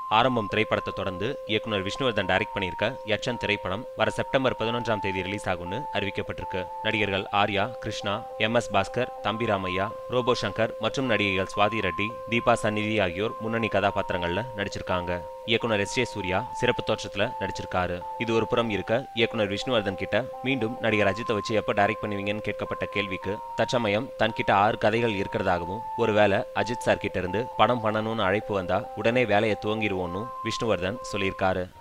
ஆரம்பம் திரைப்படத்தை தொடர்ந்து இயக்குனர் விஷ்ணுவர்தன் டைரக்ட் பண்ணியிருக்க யட்சன் திரைப்படம் வர செப்டம்பர் பதினொன்றாம் தேதி ரிலீஸ் ஆகும்னு அறிவிக்கப்பட்டிருக்கு நடிகர்கள் Arya Krishna M S Bhaskar Thambi Ramaiah robot Shankar மற்றும் நடிகைகள் சுவாதி ரெட்டி தீபா சந்நிதி ஆகியோர் முன்னணி கதாபாத்திரங்கள்ல நடிச்சிருக்காங்க இயக்குனர் எஸ் ஜே சூர்யா சிறப்பு தோற்றத்துல நடிச்சிருக்காரு இது ஒரு புறம் இருக்க இயக்குனர் விஷ்ணுவர்தன் கிட்ட மீண்டும் நடிகர் அஜித்தை வச்சு எப்ப டைரக்ட் பண்ணுவீங்கன்னு கேட்கப்பட்ட கேள்விக்கு தற்சமயம் தன்கிட்ட ஆறு கதைகள் இருக்கிறதாகவும் ஒருவேளை அஜித் சார் கிட்ட இருந்து படம் பண்ணணும்னு அழைப்பு வந்தா உடனே வேலையை துவங்கிடுவோம்னு விஷ்ணுவர்தன் சொல்லியிருக்காரு